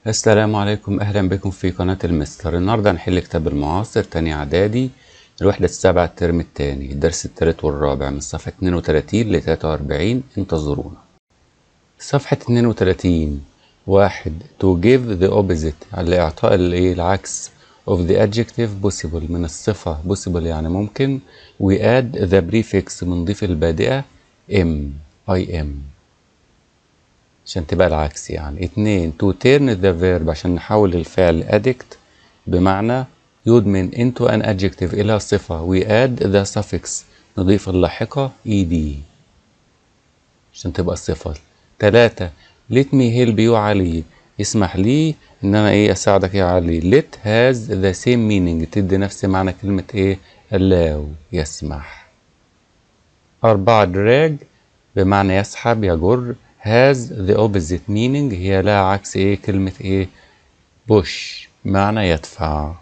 السلام عليكم أهلا بكم في قناة المستر النهاردة هنحل كتاب المعاصر تاني إعدادي الوحدة السابعة الترم التاني الدرس التالت والرابع من صفحة 32 ل 43 انتظرونا صفحة 32 واحد to give the opposite على إعطاء الإيه العكس of the adjective possible من الصفة possible يعني ممكن we add the prefix بنضيف البادئة m i m عشان تبقى العكس يعني اتنين to turn the verb عشان نحول الفعل addict بمعنى يدمن into an adjective إلى صفة we add the suffix نضيف اللاحقة ed عشان تبقى الصفة تلاتة let me help you علي اسمح لي ان انا ايه اساعدك يا علي let has the same meaning تدي نفس معنى كلمة ايه allow يسمح أربعة drag بمعنى يسحب يجر has the opposite meaning هي لها عكس ايه كلمة ايه push معنى يدفع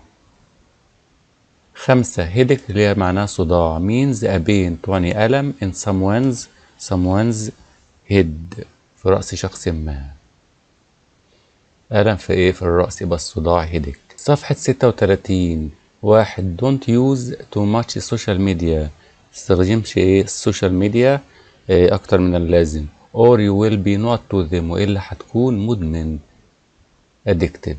خمسة headache اللي هي معناها صداع means a pain تعني ألم in someone's someone's head في رأس شخص ما ألم في ايه في الرأس يبقى الصداع headache صفحة ستة وتلاتين واحد don't use too much social media تستخدمش ايه السوشيال ميديا إيه أكتر من اللازم or you will be not to them وإلا هتكون مدمن addicted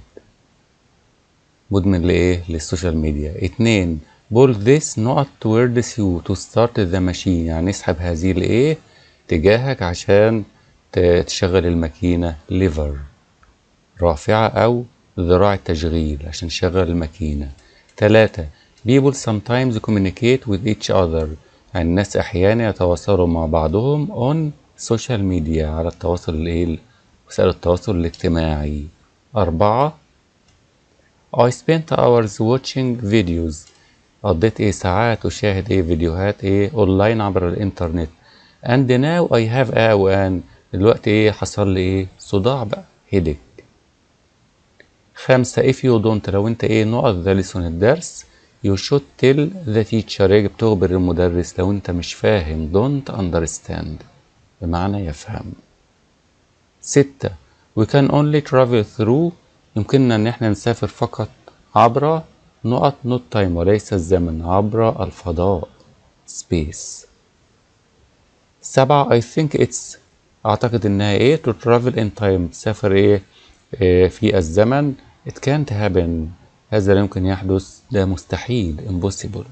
مدمن لإيه؟ للسوشيال ميديا اتنين pull this not towards you to start the machine يعني اسحب هذه الإيه تجاهك عشان تشغل الماكينة lever رافعة أو ذراع التشغيل عشان تشغل الماكينة تلاتة people sometimes communicate with each other يعني الناس أحيانا يتواصلوا مع بعضهم on social media على التواصل الايه وسائل التواصل الاجتماعي أربعة I spent hours watching videos قضيت ايه ساعات أشاهد ايه فيديوهات ايه أونلاين عبر الإنترنت and now I have a وان دلوقتي ايه حصل لي ايه صداع بقى headache خمسة if you don't لو انت ايه نقط ذا لسون الدرس you should tell the teacher يجب تخبر المدرس لو انت مش فاهم don't understand بمعنى يفهم ستة we can only travel through يمكننا ان احنا نسافر فقط عبر نقط not time وليس الزمن عبر الفضاء space سبعة I think it's اعتقد انها ايه to travel in time تسافر ايه, إيه في الزمن it can't happen هذا لا يمكن يحدث ده مستحيل impossible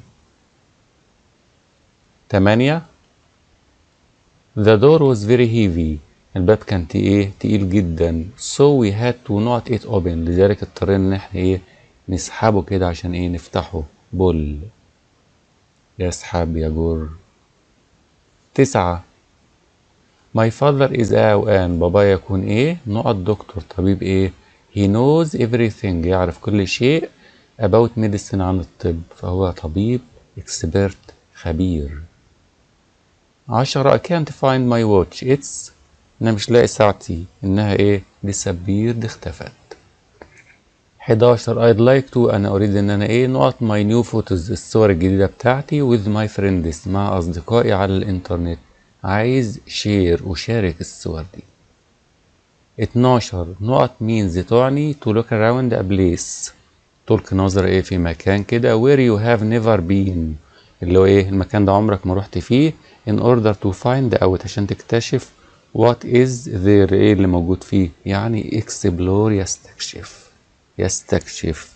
تمانية The door was very heavy. الباب كان ايه تقيل جدا. So we had to not it open. لذلك اضطرينا ان احنا ايه نسحبه كده عشان ايه نفتحه. بول. يسحب يجر. تسعة. My father is a وان بابا يكون ايه نقط دكتور طبيب ايه he knows everything يعرف كل شيء about medicine عن الطب فهو طبيب expert خبير عشرة I can't find my watch it's أنا مش لاقي ساعتي إنها إيه disappeared اختفت حداشر I'd like to أنا أريد إن أنا إيه نقط my new photos الصور الجديدة بتاعتي with my friends مع أصدقائي على الإنترنت عايز شير أشارك الصور دي اتناشر نقط means تعني to look around a place تلقي نظرة إيه في مكان كده where you have never been اللي هو إيه المكان ده عمرك ما رحت فيه in order to find out عشان تكتشف what is there ايه اللي موجود فيه يعني explore يستكشف يستكشف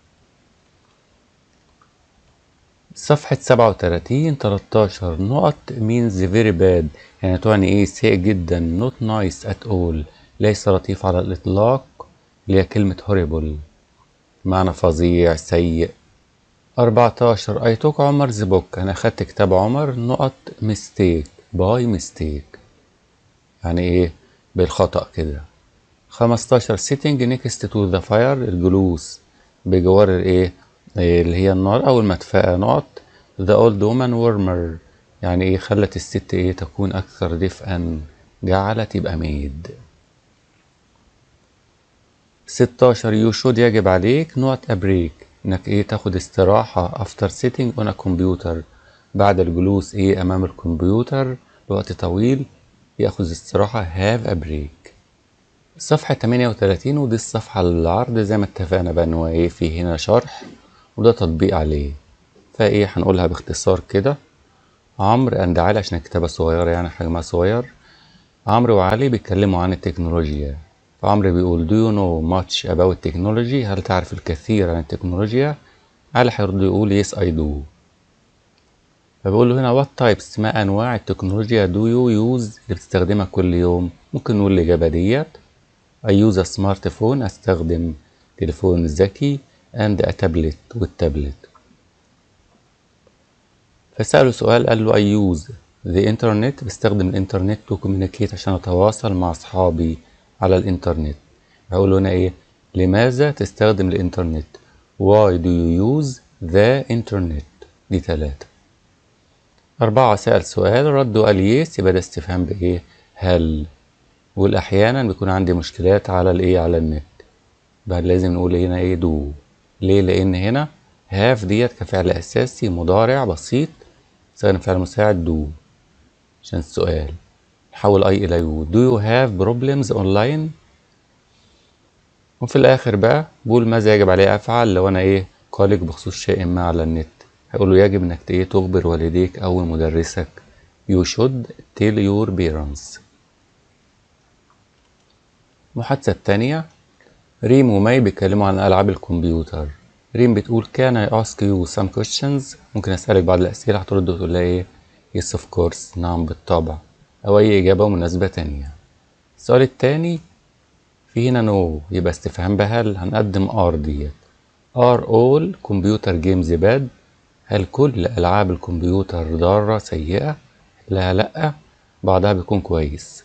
صفحة سبعة وتلاتين تلاتاشر نقط means very bad يعني تعني ايه سيء جدا not nice at all ليس لطيف على الإطلاق اللي هي كلمة horrible معنى فظيع سيء 14 I took عمر's book أنا أخدت كتاب عمر نقط mistake by mistake يعني إيه بالخطأ كده 15 sitting next to the fire الجلوس بجوار الإيه اللي هي النار أو المدفأة نقط the old woman warmer يعني إيه خلت الست إيه تكون أكثر دفئا جعلت يبقى ميد 16 you should يجب عليك نقط a break انك ايه تاخد استراحة after sitting on a computer بعد الجلوس ايه امام الكمبيوتر لوقت طويل ياخذ استراحة have a break صفحة 38 ودي الصفحة العرض زي ما اتفقنا بقى ان هو ايه في هنا شرح وده تطبيق عليه فايه هنقولها باختصار كده عمرو اند علي عشان الكتابة صغيرة يعني حجمها صغير عمرو وعلي بيتكلموا عن التكنولوجيا فعمرو بيقول do you know much about technology هل تعرف الكثير عن التكنولوجيا علي هيرد يقول yes I do فبقول له هنا what types ما انواع التكنولوجيا do you use اللي بتستخدمها كل يوم ممكن نقول الاجابة ديت I use a smartphone استخدم تليفون ذكي and a tablet والتابلت فسأله سؤال قال له I use the internet بستخدم الانترنت to communicate عشان اتواصل مع اصحابي على الانترنت هقول له هنا ايه لماذا تستخدم الانترنت why do you use the internet دي تلاتة أربعة سأل سؤال رد وقال يس يبقى ده استفهام بإيه هل والأحيانا بيكون عندي مشكلات على الإيه على النت بقى لازم نقول هنا إيه دو ليه لأن هنا هاف ديت كفعل أساسي مضارع بسيط استخدم فعل مساعد دو عشان السؤال نحول أي إلى يو do you have problems online وفي الآخر بقى بقول ماذا يجب علي أفعل لو أنا إيه قالق بخصوص شيء ما على النت هيقول له يجب إنك إيه تخبر والديك أو مدرسك you should tell your parents المحادثة التانية ريم وماي بيتكلموا عن ألعاب الكمبيوتر ريم بتقول can I ask you some questions ممكن أسألك بعض الأسئلة هترد وتقول لها إيه yes of course نعم بالطبع أو أي إجابة مناسبة تانية السؤال التاني في هنا نو no. يبقى استفهام بهل هنقدم ار ديت ار اول كمبيوتر جيمز باد هل كل ألعاب الكمبيوتر ضارة سيئة؟ لا لأ بعضها بيكون كويس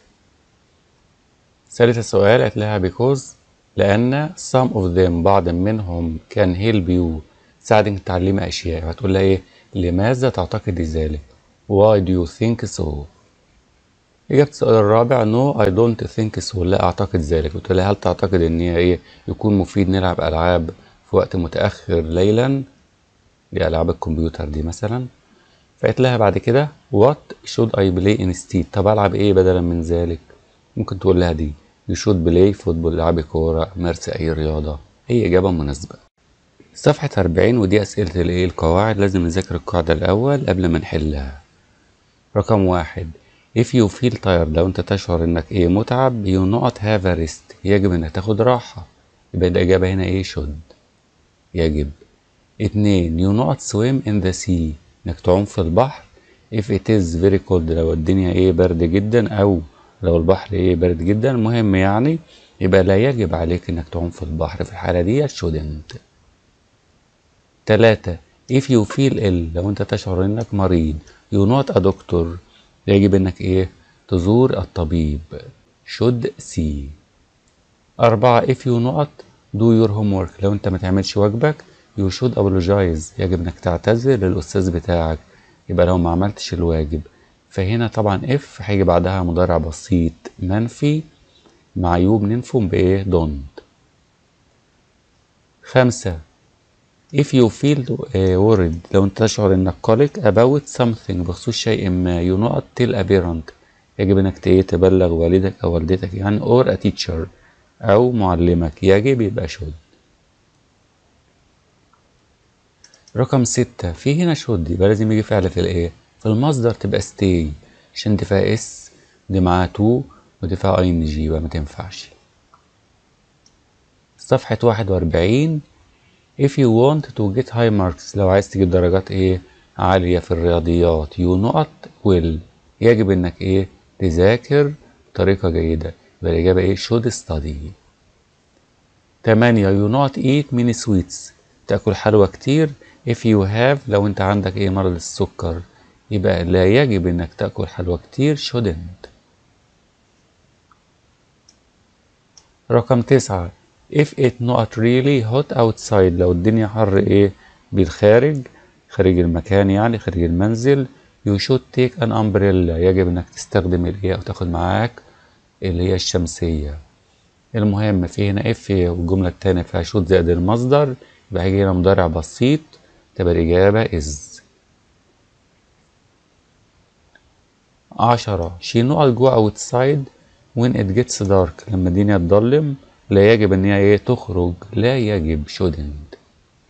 ثالث السؤال قالت لها because لأن some of them بعض منهم can help you تساعدك تتعلمي أشياء هتقول لها إيه لماذا تعتقد ذلك why do you think so إجابة السؤال الرابع no I don't think so لا أعتقد ذلك قلت لها هل تعتقد إن هي إيه يكون مفيد نلعب ألعاب في وقت متأخر ليلا دي ألعاب الكمبيوتر دي مثلا فقلت لها بعد كده what should I play instead طب ألعب إيه بدلا من ذلك ممكن تقول لها دي you should play فوتبول العبي كورة مارسي أي رياضة هي إجابة مناسبة صفحة 40 ودي أسئلة الإيه القواعد لازم نذاكر القاعدة الأول قبل ما نحلها رقم واحد if you feel tired لو أنت تشعر إنك إيه متعب you not have a rest يجب إنك تاخد راحة يبقى الإجابة هنا إيه should يجب اتنين you not swim in the sea إنك تعوم في البحر if it is very cold لو الدنيا إيه برد جدا أو لو البحر ايه برد جدا المهم يعني يبقى لا يجب عليك انك تعوم في البحر في الحالة دي shouldn't تلاتة if you feel ill لو انت تشعر انك مريض you not a doctor يجب انك ايه تزور الطبيب should see أربعة if you not do your homework لو انت ما تعملش واجبك you should apologize يجب انك تعتذر للأستاذ بتاعك يبقى لو ما عملتش الواجب فهنا طبعا اف هيجي بعدها مضارع بسيط منفي مع يو بننفهم بايه don't خمسة if you feel worried لو انت تشعر انك قلق about something بخصوص شيء ما you not tell a parent يجب انك ايه تبلغ والدك او والدتك يعني or a teacher او معلمك يجب يبقى should رقم ستة في هنا should يبقى لازم يجي فعل في الايه في المصدر تبقى stay عشان دي فيها اس دي معاها تو ودي فيها اي ان جي يبقى ما تنفعش صفحة واحد وأربعين if you want to get high marks لو عايز تجيب درجات ايه عالية في الرياضيات you not will يجب انك ايه تذاكر بطريقة جيدة يبقى الإجابة ايه should study تمانية you not eat many sweets تاكل حلوى كتير if you have لو انت عندك ايه مرض السكر يبقى لا يجب انك تاكل حلوى كتير shouldn't رقم تسعة if it not really hot outside لو الدنيا حر ايه بالخارج خارج المكان يعني خارج المنزل you should take an umbrella يجب انك تستخدم الايه او تاخد معاك اللي هي الشمسية المهم في هنا if والجملة التانية فيها should زائد المصدر يبقى هيجي هنا مضارع بسيط تبقى الإجابة is عشرة she not go outside when it gets dark لما الدنيا تضلم لا يجب ان هي ايه تخرج لا يجب shouldn't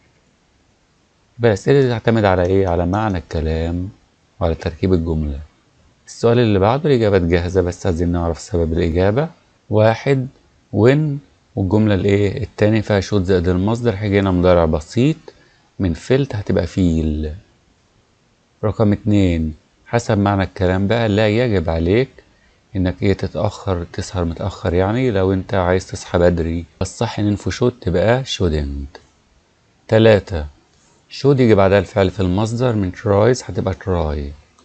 بس اللي تعتمد على ايه على معنى الكلام وعلى تركيب الجملة السؤال اللي بعده الإجابات جاهزة بس عايزين نعرف سبب الإجابة واحد when والجملة الايه التاني فيها شوت زائد المصدر هيجي هنا مضارع بسيط من فيلت هتبقى فيل رقم اتنين حسب معنى الكلام بقى لا يجب عليك انك ايه تتأخر تسهر متأخر يعني لو انت عايز تصحى بدري الصح ان انفو شوت تبقى shouldn't تلاتة شود يجي بعدها الفعل في المصدر من tries هتبقى try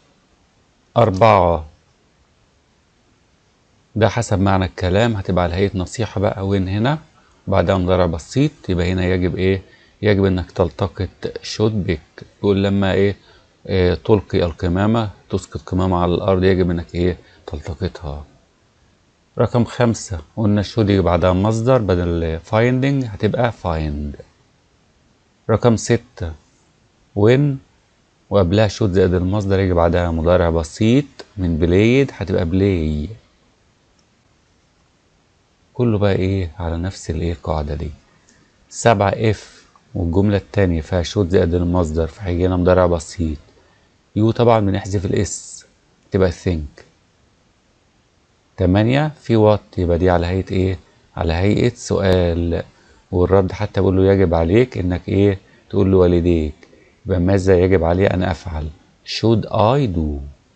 أربعة ده حسب معنى الكلام هتبقى على هيئة نصيحة بقى وين هنا بعدها مضارع بسيط يبقى هنا يجب ايه يجب انك تلتقط شود بك يقول لما ايه, إيه تلقي القمامة تسقط قمامة على الأرض يجب انك ايه تلتقطها رقم خمسة قلنا شود يجي بعدها مصدر بدل finding هتبقى find رقم ستة when وقبلها شوت زائد المصدر يجي بعدها مضارع بسيط من بلايد هتبقى بلاي كله بقى ايه على نفس الايه القاعدة دي سبعة اف والجملة التانية فيها شوت زائد المصدر فهيجي هنا مضارع بسيط يو طبعا بنحذف الاس تبقى think تمانية في وات يبقى دي على هيئة ايه على هيئة سؤال والرد حتى بقول له يجب عليك انك ايه تقول لوالديك يبقى ماذا يجب علي ان افعل should I do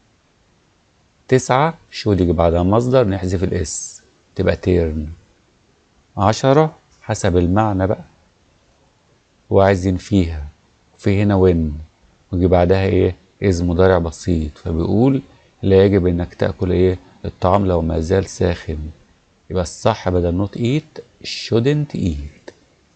تسعة should يجي بعدها مصدر نحذف الاس تبقى turn عشرة حسب المعنى بقى هو عايز ينفيها في هنا when ويجي بعدها ايه إذ مضارع بسيط فبيقول لا يجب انك تاكل ايه الطعام لو ما زال ساخن يبقى الصح بدل not eat shouldn't eat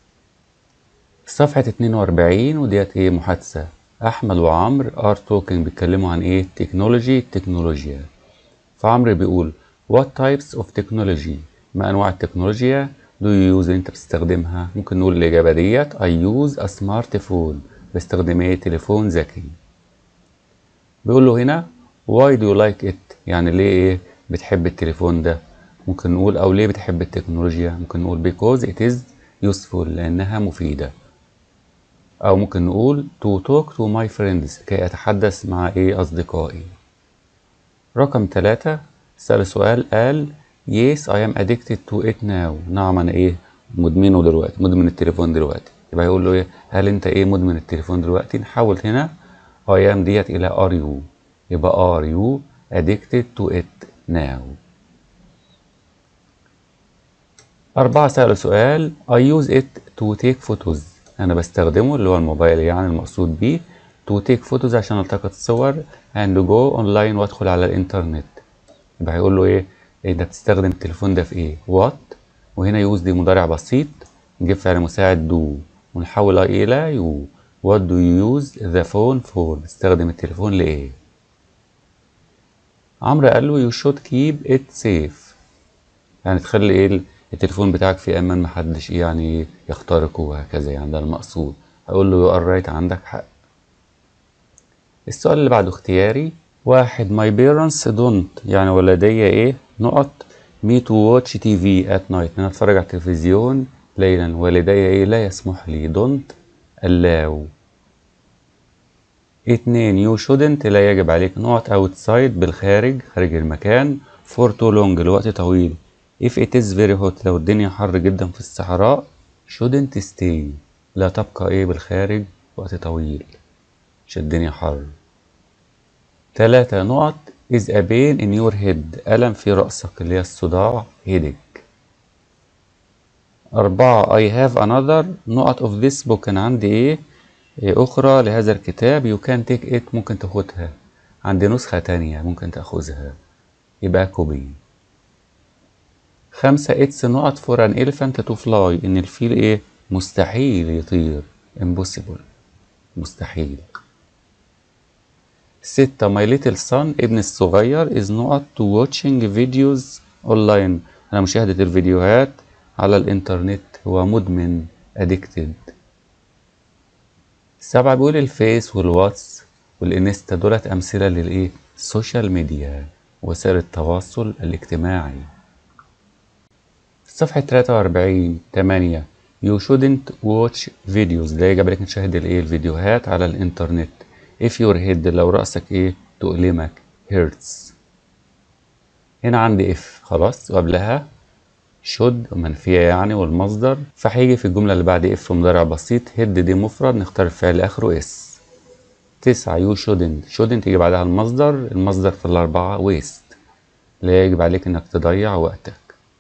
صفحة 42 وديت ايه محادثة أحمد وعمر ار توكينج بيتكلموا عن ايه تكنولوجي تكنولوجيا فعمرو بيقول what types of technology ما أنواع التكنولوجيا do you use انت بتستخدمها ممكن نقول الإجابة ديت I use a smartphone بستخدم ايه تليفون ذكي بيقول له هنا why do you like it يعني ليه ايه بتحب التليفون ده ممكن نقول او ليه بتحب التكنولوجيا ممكن نقول because it is useful لانها مفيدة او ممكن نقول to talk to my friends كي اتحدث مع ايه اصدقائي رقم ثلاثة سأل سؤال قال yes I am addicted to it now نعم انا ايه مدمنه دلوقتي مدمن التليفون دلوقتي يبقى يقول له ايه هل انت ايه مدمن التليفون دلوقتي نحول هنا I am ديت الى are you يبقى are you addicted to it now أربعة سألوا سؤال I use it to take photos أنا بستخدمه اللي هو الموبايل يعني المقصود بيه to take photos عشان التقط صور and go online وادخل على الإنترنت يبقى هيقول له إيه أنت بتستخدم التليفون ده في إيه what وهنا يوز دي مضارع بسيط نجيب فعل مساعد do ونحول إلى you what do you use the phone for بتستخدم التليفون لإيه عمرو قال له you should keep it safe يعني تخلي ايه التليفون بتاعك في امان محدش ايه يعني يخترقه وهكذا يعني ده المقصود هقول له يو ار رايت عندك حق السؤال اللي بعده اختياري واحد my parents don't يعني والدي ايه نقط me to watch TV at night انا اتفرج على التلفزيون ليلا والدي ايه لا يسمح لي don't allow اتنين يو shouldn't لا يجب عليك نقط outside بالخارج خارج المكان for too long لوقت طويل if it is very hot لو الدنيا حر جدا في الصحراء shouldn't stay لا تبقى ايه بالخارج وقت طويل عشان الدنيا حر تلاتة نقط is a pain in your head ألم في رأسك اللي هي الصداع headache أربعة I have another نقط of this book أنا عندي إيه أخرى لهذا الكتاب you can take it ممكن تاخدها عندي نسخة تانية ممكن تأخذها يبقى كوبي خمسة اتس نقط فور ان elephant تو فلاي ان الفيل ايه مستحيل يطير impossible مستحيل ستة my little son ابن الصغير is نقط to watching videos online على مشاهدة الفيديوهات على الانترنت هو مدمن addicted سبعة بيقول الفيس والواتس والانستا دولت امثلة للايه السوشيال ميديا وسائل التواصل الاجتماعي صفحة 43 8 You shouldn't watch videos ده يجب عليك نشاهد الايه الفيديوهات على الانترنت if your head لو رأسك ايه تؤلمك hurts هنا عندي if خلاص وقبلها should منفية يعني والمصدر فهيجي في الجملة اللي بعد if مضارع بسيط head دي مفرد نختار الفعل آخره اس تسعة you shouldn't shouldn't يجي بعدها المصدر المصدر في الأربعة waste لا يجب عليك إنك تضيع وقتك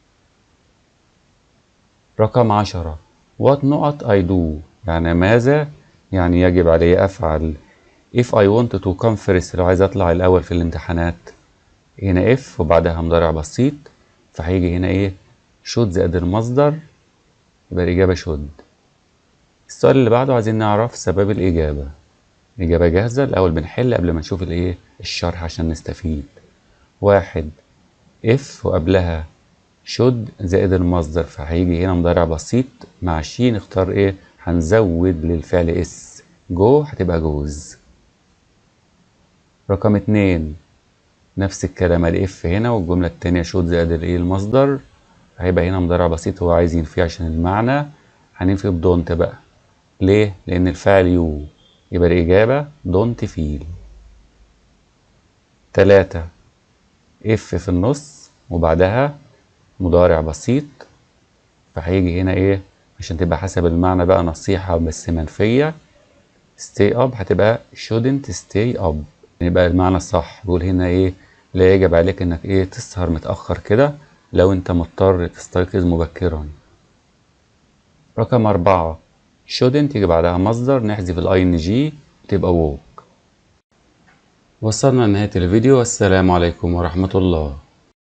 رقم عشرة what not I do يعني ماذا يعني يجب علي أفعل if I want to come first لو عايز أطلع الأول في الامتحانات هنا if وبعدها مضارع بسيط فهيجي هنا إيه should زائد المصدر يبقى الإجابة should السؤال اللي بعده عايزين نعرف سبب الإجابة الإجابة جاهزة الأول بنحل قبل ما نشوف الإيه الشرح عشان نستفيد واحد if وقبلها should زائد المصدر فهيجي هنا مضارع بسيط مع شي نختار ايه هنزود للفعل اس جو هتبقى جوز رقم اتنين نفس الكلام الاف هنا والجملة التانية should زائد الايه المصدر هيبقى هنا مضارع بسيط هو عايز ينفيه عشان المعنى هننفي بدونت بقى ليه؟ لأن الفعل يو يبقى الإجابة دونت فيل تلاتة اف في النص وبعدها مضارع بسيط فهيجي هنا ايه عشان تبقى حسب المعنى بقى نصيحة بس منفية stay up هتبقى shouldn't stay up يبقى المعنى الصح بيقول هنا ايه لا يجب عليك انك ايه تسهر متأخر كده لو انت مضطر تستيقظ مبكرا رقم أربعة shouldn't يجي بعدها مصدر نحذف الاي ان جي تبقى walk وصلنا لنهاية الفيديو والسلام عليكم ورحمة الله